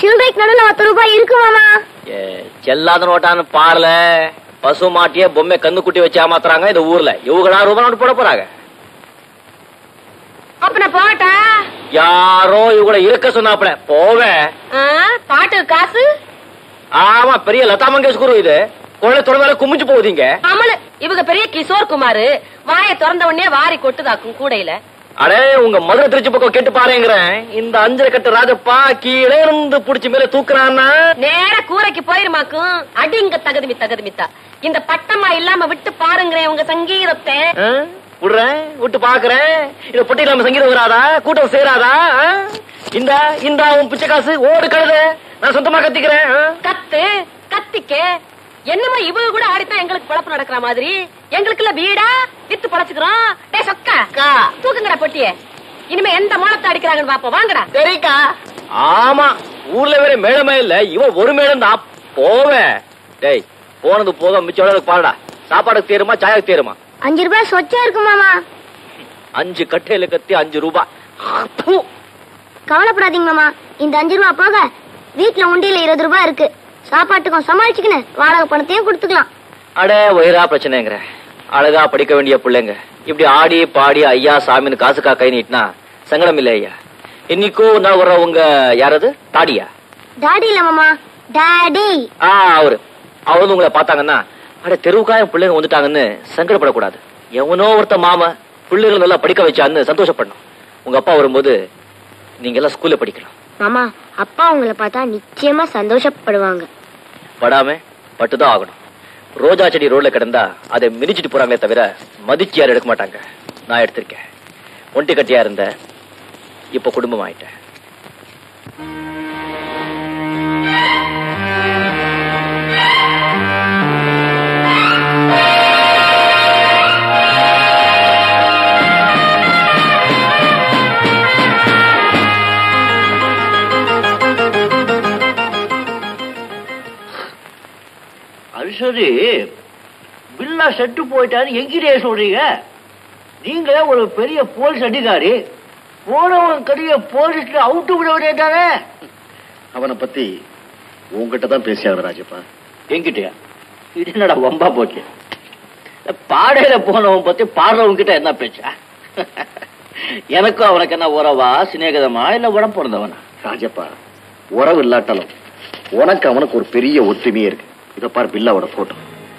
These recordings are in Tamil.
சில்லறைக்கு நடுவில் பத்து ரூபாய் இருக்கு மாமா ஏ, செல்லாத நோட்டான்னு பாடல பசு மாட்டிய பொம்மை கண்ணு குட்டி வச்சு ஏமாத்துறாங்க இந்த ஊர்ல இவங்களா ரூபாய் நோட்டு போட போறாங்க அப்ப நான் போகட்டா யாரோ இவங்கள இருக்க சொன்னாப்ல போவேன் ஆ, பாட்டுக்கு காசு ஆமா பெரிய லதா மங்கேஷ்கர் இது குழந்தை தொடர்ந்தால குமிஞ்சு போகுதீங்க அமலு இவங்க பெரிய கிஷோர் குமார் வாயை திறந்த உடனே வாரி கொட்டுதாக்கும் கூடையில அடே உங்க மதுரை திருச்சி பக்கம் கேட்டு பாருங்கிறேன் இந்த அஞ்சரை கட்டு ராஜப்பா கீழே இருந்து புடிச்சு மேல தூக்குறான்னா நேர கூரைக்கு போயிருமாக்கும் அடிங்க தகுதிமி தகுதிமித்தா இந்த பட்டமா இல்லாம விட்டு பாருங்கிறேன் உங்க சங்கீதத்தை ஆ? விடுறேன் விட்டு பாக்குறேன் இந்த பொட்டி இல்லாம சங்கீதம் வராதா கூட்டம் சேராதா ஆ? இந்த இந்த உன் பிச்சை காசு ஓடு கழுத நான் சொந்தமா கத்திக்கிறேன் ஆ? கத்து கத்திக்க என்னமோ இவங்க கூட ஆடித்தான் எங்களுக்கு பொழப்பு நடக்கிற மாதிரி எங்களுக்குள்ள வீடா வித்து பொழைச்சுக்கிறோம் டே சொக்கா தூக்குங்கடா பொட்டிய இனிமே எந்த மூலத்தை அடிக்கிறாங்கன்னு பாப்போம் வாங்கடா சரிக்கா ஆமா ஊர்ல வேற மேடமே இல்ல இவன் ஒரு மேடம் தான் போவேன் டேய் போனது போக மிச்சம் எவ்வளவு பாருடா சாப்பாடுக்கு தேருமா சாயக்கு தேருமா அஞ்சு ரூபாய் சொச்சா இருக்கு மாமா அஞ்சு கட்டையில கத்தி அஞ்சு ரூபாய் ப்பு. கவலைப்படாதீங்க மாமா இந்த அஞ்சு ரூபாய் போக வீட்டுல உண்டியில இருபது ரூபாய் இருக்கு சாப்பாட்டுக்கும் சமாளிச்சுக்கின்னு வாடகை பணத்தையும் கொடுத்துக்கலாம் அடே வயிறா பிரச்சனைங்கிற அழகா படிக்க வேண்டிய பிள்ளைங்க இப்படி ஆடி பாடி ஐயா சாமின்னு காசுக்கா கை நீட்டினா சங்கடம் இல்லை ஐயா இன்னைக்கோ நான் வர்ற உங்க யாரது தாடியா டாடி இல்ல மாமா டாடி ஆ அவரு அவர் வந்து உங்களை பார்த்தாங்கன்னா அட தெருவுக்காய பிள்ளைங்க வந்துட்டாங்கன்னு சங்கடப்படக்கூடாது எவனோ ஒருத்த மாமா பிள்ளைகளை நல்லா படிக்க வச்சான்னு சந்தோஷப்படணும் உங்க அப்பா வரும்போது நீங்க எல்லாம் ஸ்கூல்ல படிக்கலாம் மாமா அப்பா உங்களை பார்த்தா நிச்சயமா சந்தோஷப்படுவாங்க படாம பட்டுதான் ஆகணும் ரோஜா செடி ரோட்ல கிடந்தா அதை மிதிச்சிட்டு போறாங்களே தவிர மதிச்சு யாரும் எடுக்க மாட்டாங்க நான் எடுத்திருக்கேன் ஒண்டி கட்டியா இருந்த இப்ப குடும்பம் ஆயிட்டேன் அது சரி பில்லா செட்டு போயிட்டாரு எங்கிட்டே சொல்றீங்க நீங்க ஒரு பெரிய போலீஸ் அதிகாரி போனவன் கடைய போலீஸ்ல அவுட்டு விட வேண்டியதானே அவனை பத்தி உங்ககிட்ட தான் பேசியாகணும் ராஜப்பா எங்கிட்டயா இது என்னடா வம்பா போச்சு இந்த பாடையில போனவன் பத்தி பாடுறவங்க கிட்ட என்ன பேச்சா எனக்கும் அவனுக்கு என்ன உறவா சிநேகிதமா இல்ல உடம்பு பிறந்தவனா ராஜப்பா உறவு இல்லாட்டாலும் உனக்கு அவனுக்கு ஒரு பெரிய ஒத்துமையே இருக்கு இத பாரு பில்லாவோட போட்டோ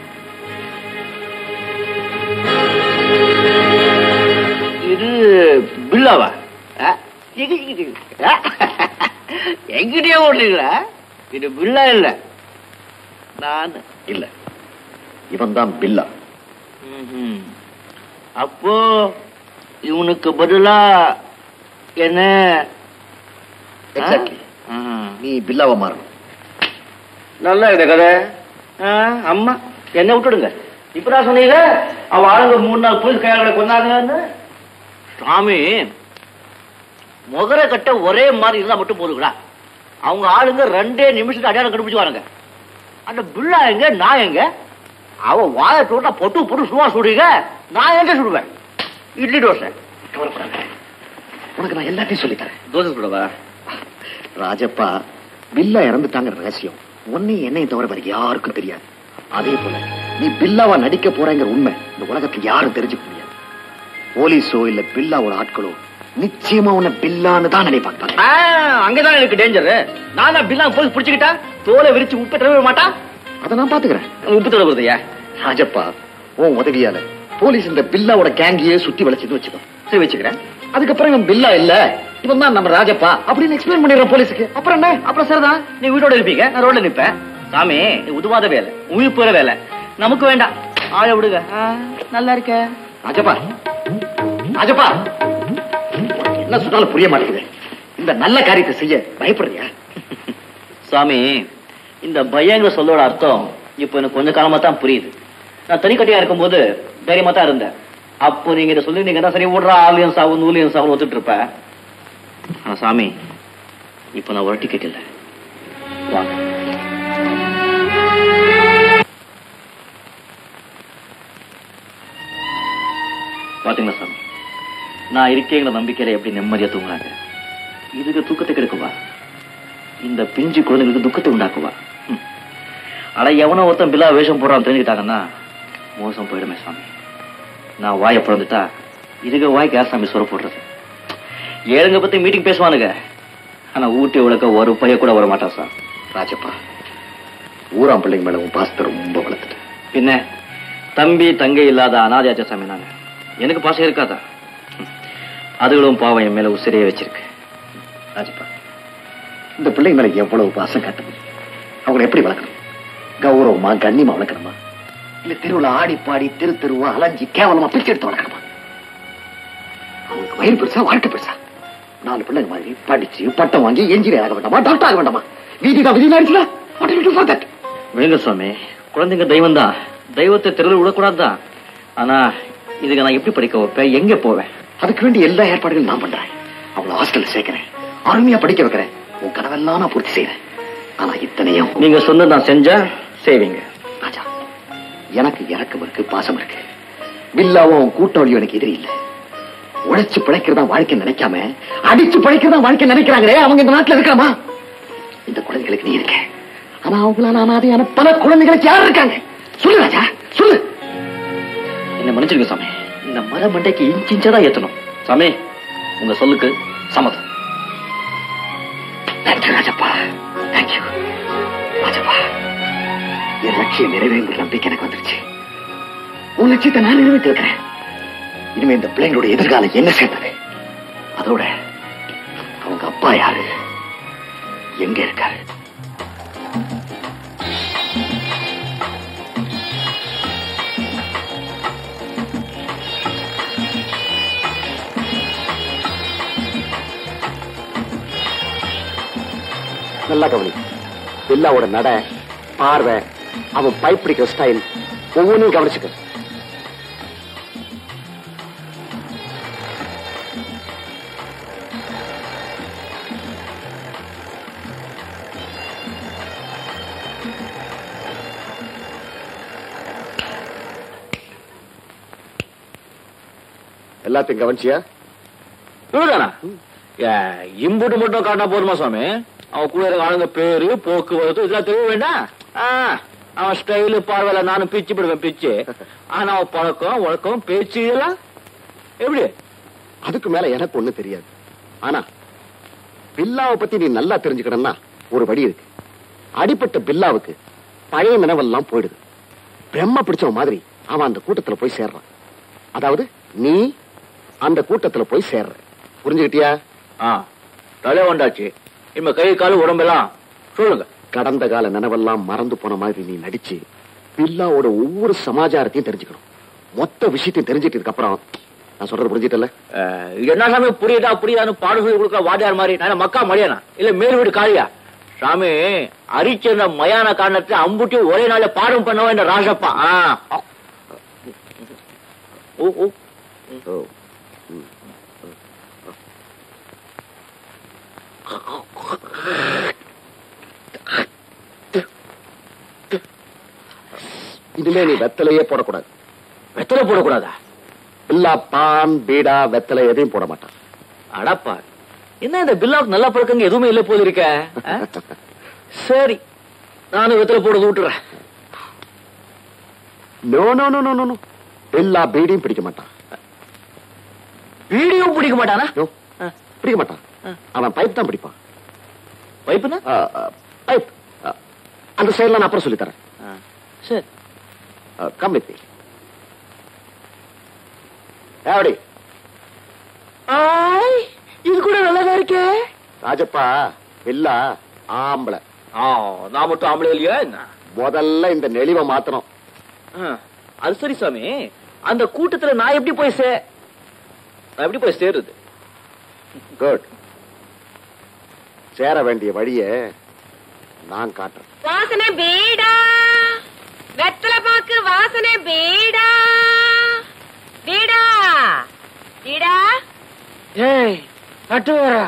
இது பில்லாவா ஆ? இது, இது. ஆ? எங்கிட்டயே ஓடுறீங்களா இது பில்லா இல்ல நான் இல்ல இவன் தான் பில்லா ம்ஹும். அப்போ இவனுக்கு பதிலா என்ன Exactly. ஆ? ஆ. நீ பில்லாவை மாறணும் நல்லா இந்த கதை ஆ, அம்மா என்ன விட்டுடுங்க இப்பதான் சொன்னீங்க அவ ஆளுங்க மூணு நாள் போலீஸ் கையாளர்களை கொண்டாங்கன்னு சாமி முகர கட்ட ஒரே மாதிரி இருந்தா மட்டும் போதுங்களா அவங்க ஆளுங்க ரெண்டே நிமிஷத்துக்கு அடையாளம் கண்டுபிடிச்சு வாருங்க அந்த பிள்ளா எங்க நான் எங்க அவ வாயை போட்டா பொட்டு பொட்டு சும்மா சுடுங்க நான் எங்க சுடுவேன் இட்லி தோசை கவலைப்படாத உனக்கு நான் எல்லாத்தையும் சொல்லித் தரேன் தோசை சுடவா ராஜப்பா பில்லா இறந்துட்டாங்கிற ரகசியம் உன்னையும் என்னையும் தவிர வேற யாருக்கும் தெரியாது அதே போல நீ பில்லாவா நடிக்க போறேங்கிற உண்மை இந்த உலகத்துல யாரும் தெரிஞ்சுக்க முடியாது போலீஸோ இல்ல பில்லாவோட ஆட்களோ நிச்சயமா உன்னை பில்லான்னு தான் நினைப்பாங்க ஆ, அங்கதான் எனக்கு டேஞ்சர் நானா பில்லா போய் பிடிச்சுக்கிட்டா தோலை விரிச்சு உப்பு தடவை மாட்டா அதை நான் பாத்துக்கிறேன் உப்பு தடவுறதையா ராஜப்பா உன் உதவியால போலீஸ் இந்த பில்லாவோட கேங்கியே சுத்தி வளைச்சது வச்சுக்கோ சரி வச்சுக்கிறேன் அதுக்கப்புறம் இவன் பில்லா இல்ல இவன் தான் நம்ம ராஜப்பா அப்படின்னு எக்ஸ்பிளைன் பண்ணிடுறோம் போலீஸுக்கு அப்புறம் என்ன அப்புறம் சரிதான் நீ வீட்டோட இருப்பீங்க நான் ரோட்ல நிப்பேன் சாமி இது உதவாத வேலை உயிர் போற வேலை நமக்கு வேண்டாம் ஆள விடுங்க ஆ, நல்லா இருக்க ராஜப்பா ராஜப்பா உனக்கு என்ன சொன்னாலும் புரிய மாட்டேங்குது இந்த நல்ல காரியத்தை செய்ய பயப்படுறியா சாமி இந்த பயங்கிற சொல்லோட அர்த்தம் இப்போ எனக்கு கொஞ்ச காலமா தான் புரியுது நான் தனிக்கட்டியா இருக்கும்போது தைரியமா தான் இருந்தேன் அப்போ நீங்க இதை சொல்லி நீங்க தான் சரி விடுறா ஆலியன் சாவு நூலியன் சாவு ஒத்துட்டு இருப்பேன் ஆனா சாமி இப்போ நான் ஒரு டிக்கெட் இல்லை வாங்க பாத்தீங்களா சாமி நான் இருக்கேங்கிற நம்பிக்கையில எப்படி நிம்மதியா தூங்குறாங்க இதுக்கு தூக்கத்தை கெடுக்குவா இந்த இந்த பிஞ்சு குழந்தைங்களுக்கு துக்கத்தை உண்டாக்குவா ம். அட எவனோ ஒருத்தன் பில்லா வேஷம் போடுறான் தெரிஞ்சுக்கிட்டாங்கன்னா மோசம் போயிடுமே சாமி நான் வாயை பிறந்துட்டா இதுக்கு வாய்க்கு யார் சாமி சொர போடுறது ஏழுங்க பத்தி மீட்டிங் பேசுவானுங்க ஆனா ஊட்டி உலக ஒரு பைய கூட வர மாட்டான் சார் ராஜப்பா ஊராம் பிள்ளைங்க மேல உன் பாசத்தை ரொம்ப வளர்த்துட்டு பின்ன தம்பி தங்கை இல்லாத அனாதையாச்ச சாமி நாங்க எனக்கு பாசம் இருக்காதா ம். அதுகளும் பாவம் என் மேல உசிரியே வச்சிருக்கு ராஜப்பா இந்த பிள்ளைங்க மேல எவ்வளவு பாசம் காட்டுது அவங்களை எப்படி வளர்க்கணும் கௌரவமா கண்ணியமா வளர்க்கணுமா இல்ல தெருவுல ஆடி பாடி தெரு தெருவா அலைஞ்சி கேவலமா பிரிச்சு எடுத்து வளர்க்கணுமா அவங்களுக்கு வயிறு பெருசா வாழ்க்கை பெருசா நாலு பிள்ளைங்க மாதிரி படிச்சு பட்டம் வாங்கி என்ஜினியர் ஆக வேண்டாமா டாக்டர் ஆக வேண்டாமா வீதி தான் விதி ஆயிடுச்சுல What do you do for that? விழுங்க சுவாமி குழந்தைங்க தெய்வம் தான் தெய்வத்தை தெருவில் விடக்கூடாதுதான் ஆனா இதுக்கு நான் எப்படி படிக்க வைப்பேன் எங்க போவேன் அதுக்கு வேண்டிய எல்லா ஏற்பாடுகளும் நான் பண்றேன் அவளை ஹாஸ்டல்ல சேர்க்கிறேன் அருமையா படிக்க வைக்கிறேன் உன் கனவெல்லாம் நான் பூர்த்தி செய்யறேன் ஆனா இத்தனையும் நீங்க சொன்ன நான் செஞ்சா செய்வீங்க ராஜா எனக்கு இறக்கம் இருக்கு பாசம் இருக்கு வில்லாவும் கூட்டாளியும் எனக்கு எதிரி இல்ல உழைச்சு பிழைக்கிறதா வாழ்க்கை நினைக்காம அடிச்சு பிழைக்கிறதா வாழ்க்கை நினைக்கிறாங்களே அவங்க இந்த நாட்டுல இருக்காமா இந்த குழந்தைகளுக்கு நீ இருக்க ஆனா அவங்களால அனாதையான பல குழந்தைகளுக்கு யார் இருக்காங்க சொல்லு ராஜா சொல்லு என்ன மன்னிச்சிருங்க சாமி இந்த மர மண்டைக்கு இன்ச்சு இன்ச்சா தான் ஏத்தணும் சாமி உங்க சொல்லுக்கு சம்மதம் தேங்க்யூ ராஜப்பா தேங்க்யூ ராஜப்பா என் லட்சியம் நிறைவேறுங்கிற நம்பிக்கை எனக்கு வந்துருச்சு உன் லட்சியத்தை நான் நிறைவேற்றிருக்கிறேன் இனிமே இந்த பிள்ளைங்களோட எதிர்காலம் என்ன சேர்ந்தது அதோட அவங்க அப்பா யாரு எங்க இருக்காரு நல்லா கவனி பில்லாவோட நட பார்வை அவன் பைப் பிடிக்கிற ஸ்டைல் ஒவ்வொன்றையும் கவனிச்சுக்க எல்லாத்தையும் கவனிச்சியா இவ்வளவுதானா இம்புட்டு மட்டும் காட்டினா போதுமா சுவாமி அவன் கூட இருக்க ஆளுங்க பேரு போக்குவரத்து இதெல்லாம் தெரிய வேண்டாம் ஆ, அவன் ஸ்டைலு பார்வையில நானும் பிச்சு போடுவேன் பிச்சு ஆனா அவன் பழக்கம் வழக்கம் பேச்சு இதெல்லாம் எப்படி அதுக்கு மேல எனக்கு ஒண்ணு தெரியாது ஆனா பில்லாவை பத்தி நீ நல்லா தெரிஞ்சுக்கணும்னா ஒரு வழி இருக்கு அடிப்பட்ட பில்லாவுக்கு பழைய நினைவெல்லாம் போயிடுது பிரம்ம பிடிச்சவன் மாதிரி அவன் அந்த கூட்டத்துல போய் சேர்றான் அதாவது நீ அந்த கூட்டத்துல போய் சேர்ற புரிஞ்சுக்கிட்டியா ஆ தலை வந்தாச்சு இனிமே கை கால் உடம்பெல்லாம் சொல்லுங்க கடந்த கால நினைவெல்லாம் மறந்து போன மாதிரி நீ நடிச்சு பில்லாவோட ஒவ்வொரு சமாச்சாரத்தையும் தெரிஞ்சுக்கணும் மொத்த விஷயத்தையும் தெரிஞ்சுட்டதுக்கு அப்புறம் நான் சொல்றது புரிஞ்சுட்டல அஹ், இது என்ன சாமி புரியுதா புரியுதான்னு பாடு சொல்லி கொடுக்க வாத்தியார் மாதிரி நான் என்ன மக்கா மடியானா இல்ல மேல் வீடு காளியா சாமி அரிச்சந்த மயான காரணத்தை அம்புட்டி ஒரே நாள்ல பாடம் பண்ணவன் இந்த ராஜப்பா ஆ. ஓ ஓ ஓ. இனிமே நீ வெத்தலையே போடக்கூடாது வெத்தலை போடக்கூடாதா பில்லா பான் பீடா வெத்தலை எதையும் போட மாட்டான் அடப்பா என்ன இந்த பில்லாவுக்கு நல்ல பழக்கங்க எதுவுமே இல்ல போது இருக்க ஆ? சரி நானும் வெத்தலை போடுறது விட்டுறேன் no no no no no Billa பீடியும் பிடிக்க மாட்டான் வீடியோ பிடிக்க மாட்டானா நோ, பிடிக்க மாட்டான் அவன் பைப் தான் பிடிப்பான் வைப்புனா பைப் அந்த சைடுல நான் அப்புறம் சொல்லித் தரேன் சரி கம் வித் மீ எப்படி இது கூட நல்லாதான் இருக்கே ராஜப்பா பில்லா ஆம்பளை ஆ நான் மட்டும் ஆம்பளை இல்லையா என்ன முதல்ல இந்த நெளிவை மாத்தணும் ஆ, அது சரி சாமி அந்த கூட்டத்துல நான் எப்படி போய் சே நான் எப்படி போய் சேருது குட் சேர வேண்டிய வழிய நான் காட்டுறேன் வாசனை பீடா வெத்தலை பாக்கு வாசனை பீடா பீடா பீடா ஏய் கட்டு வரா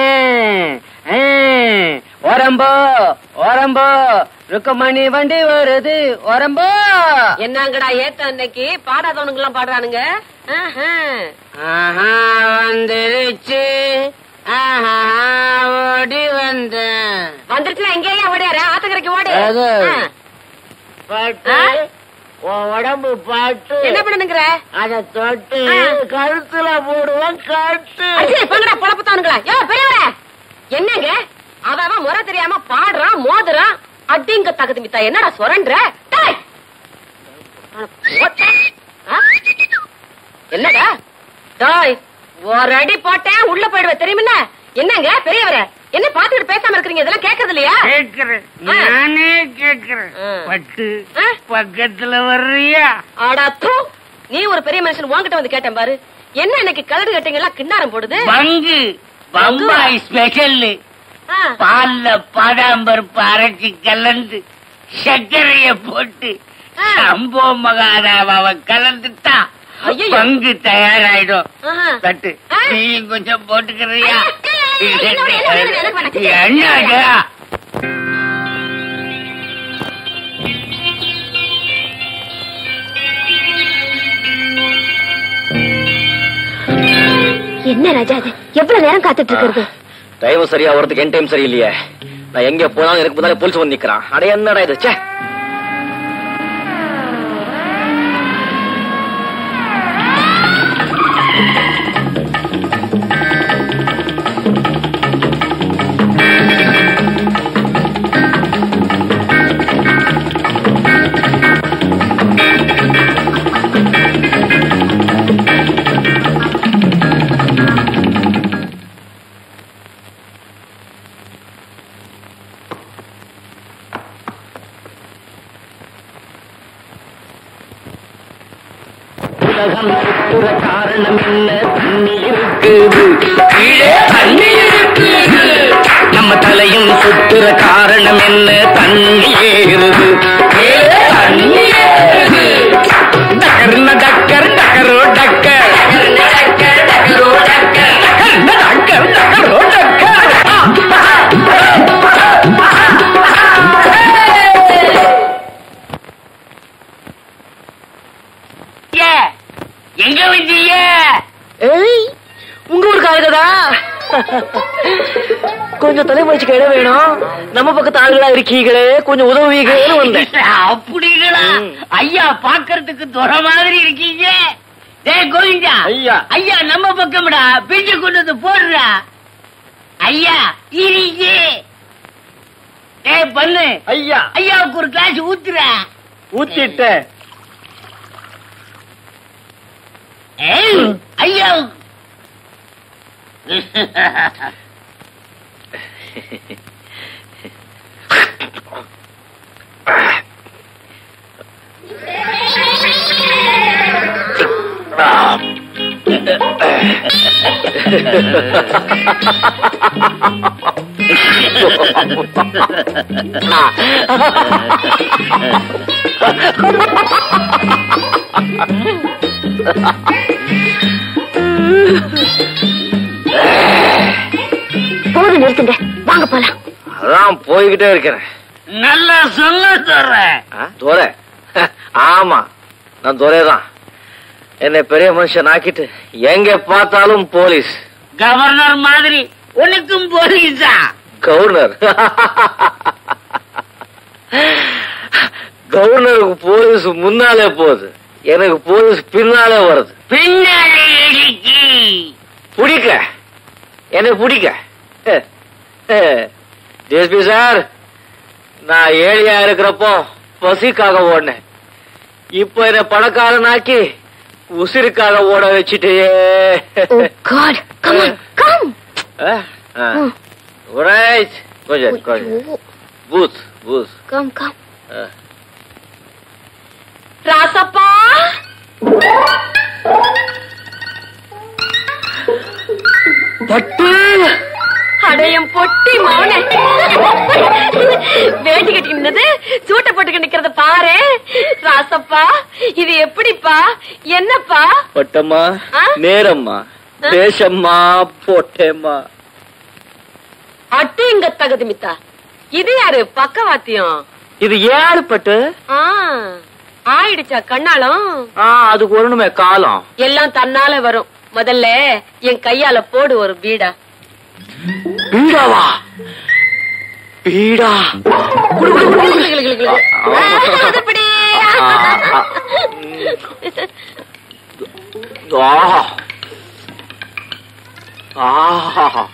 ஓரம்போ ஓரம்போ ருக்கமணி வண்டி வருது ஓரம்போ என்னங்கடா ஏத்த அன்னைக்கு பாடாதவனுங்க எல்லாம் பாடுறானுங்க ஆஹா. ஆஹா வந்துருச்சு ஆஹா, ஓடி வந்தேன் வந்துருச்சுன்னா எங்கேயா ஓடியாரு ஆத்தங்கரைக்கு ஓடு அது. ஆ. பட்டு ஆ? உன் உடம்பு பாட்டு என்ன பண்ணணுங்கிற அத தொட்டு ஆ. கழுத்துல போடுவேன் கட்டு அடியே, போங்கடா பொழப்புத்தானுங்களா யோ பெரியவரே என்னங்க அவ அவன் முறை தெரியாம பாடுறான் மோதுறான் அடிங்க தகுதி மித்தா என்னடா சொரன்ற டேய்! அட, போட்டா. ஆ? என்னடா டாய் ஒரு அடி போட்டேன் உள்ள போயிடுவ தெரியுமில்ல என்னங்க பெரியவரே என்ன பாத்துட்டு பேசாம இருக்கீங்க இதெல்லாம் கேக்குறது இல்லையா கேக்குறேன் ஆ. நானே கேக்குறேன் ஆ. பட்டு ஆ? பக்கத்துல வர்றியா அடா தூ நீ ஒரு பெரிய மனுஷன் உன்கிட்ட வந்து கேட்டேன் பாரு என்ன இன்னைக்கு கலடு கட்டைங்கெல்லாம் கிண்ணாரம் போடுது பங்கு பம்பாய் ஸ்பெஷல் ஆ. பால்ல பாதாம்பருப்பு அரைச்சி கலந்து சர்க்கரைய போட்டு ஆ. சம்போ மகாராவாவை கலந்துட்டா ஐயையோ. பங்கு தயாராயிடும் ஆஹா. தட்டு ஆ. நீயும் கொஞ்சம் போட்டுக்கிறியா ஐயா, ஐயா, ஐயா, ஐயா, ஐயா, எனக்கு வேணாம். என்னடா என்ன ராஜா அது எவ்வளவு நேரம் காத்துட்டு இருக்கிறது டைம் சரியா வரதுக்கு என் டைம் சரியில்லையே நான் எங்க போனாலும் எனக்கு முன்னாலே போலீஸ் வந்து நிக்கிறான் அட என்னடா இது ச்சே உலகம் சுத்துற காரணம் என்ன தண்ணி இருக்குது கீழே தண்ணி இருக்குது நம்ம தலையும் சுத்துற காரணம் என்ன தண்ணி ஏறுது கீழே தண்ணி ஏறுது டக்கர்ன டக்கர் டக்கரோ டக்கர் டக்கர் டக்கரோ டக்கர் டக்கர் டக்கரோ டக்கர் ஏ, எங்க வந்தீங்க ஏய் உங்க ஊருக்கு ஆளுகதா கொஞ்சம் தலைமுறைச்சுக்கு இடம் வேணும் நம்ம பக்கத்து ஆளுகளா இருக்கீங்களே கொஞ்சம் உதவுவீங்களேன்னு வந்தேன் அப்படிங்களா ம். ஐயா பாக்குறதுக்கு துறை மாதிரி இருக்கீங்க டேய் கோவிந்தா ஐயா. ஐயா நம்ம பக்கம்டா பிஞ்சு கொண்டு வந்து போடுறா ஐயா இருங்க டேய் பண்ணு ஐயா ஐயாவுக்கு ஒரு கிளாஸ் ஊத்துறா ஊத்திட்டேன் ஏய், ஐயாவுக்கு போது நிறுத்துங்க வாங்க போலாம் அதான் போய்கிட்டே இருக்கிறேன் நல்லா சொல்ல தர்றேன் ஆ, துரை ஆமா நான் துரை தான் என்னை பெரிய மனுஷன் ஆக்கிட்டு எங்க பார்த்தாலும் போலீஸ் கவர்னர் மாதிரி உனக்கும் போலீஸா கவர்னர் கவர்னருக்கு போலீஸ் முன்னாலே போகுது எனக்கு போலீஸ் பின்னாலே வருது பின்னாலே இடிக்கி பிடிக்க என்னை பிடிக்க டிஎஸ்பி சார் நான் ஏழையா இருக்கிறப்போ பசிக்காக ஓடினேன் இப்போ என்னை பணக்காரனாக்கி உசிருக்காக ஓட வச்சுட்டே oh God come come right கொஞ்சம் கொஞ்சம் பூத் பூத் கம் கம் ராசப்பா பட்டு அடையம் பொட்டி மௌன வேட்டி கட்டி நின்னது சூட்டை போட்டுக்க நிக்கிறத பாரு ராசப்பா இது எப்படிப்பா என்னப்பா பட்டம்மா ஆ? நேரம்மா தேசம்மா போட்டேம்மா அட்டு இங்க தகுதி மித்தா இது யாரு பக்கவாத்தியம் இது ஏழு பட்டு ஆ, ஆயிடுச்சா கண்ணாலம் ஆ அதுக்கு வரணுமே காலம் எல்லாம் தன்னால வரும் முதல்ல என் கையால போடு ஒரு பீடா பீடாவா பீடா குடு, குடு, குடு, குடு. கிளு, கிளு, கிளு, கிளு. ஆ. அதுபடி. ஆ, ஆ. ஆஹா ஆஹா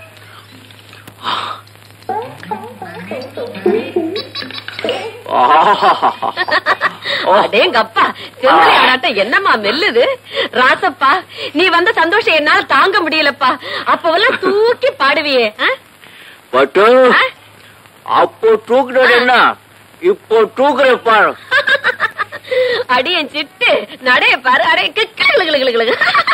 ஆஹா அடேங்கப்பா செம்மறி ஆடாட்டம் என்னம்மா மெல்லுது ராசப்பா நீ வந்த சந்தோஷம் என்னால தாங்க முடியலப்பா அப்பவெல்லாம் தூக்கி பாடுவியே ஆ? பட்டு ஆ? அப்போ தூக்குறது என்ன இப்போ தூக்குற பாரு அடியன் சிட்டு நடைய பாரு அடைய கிளு கிளு கிளு கிளு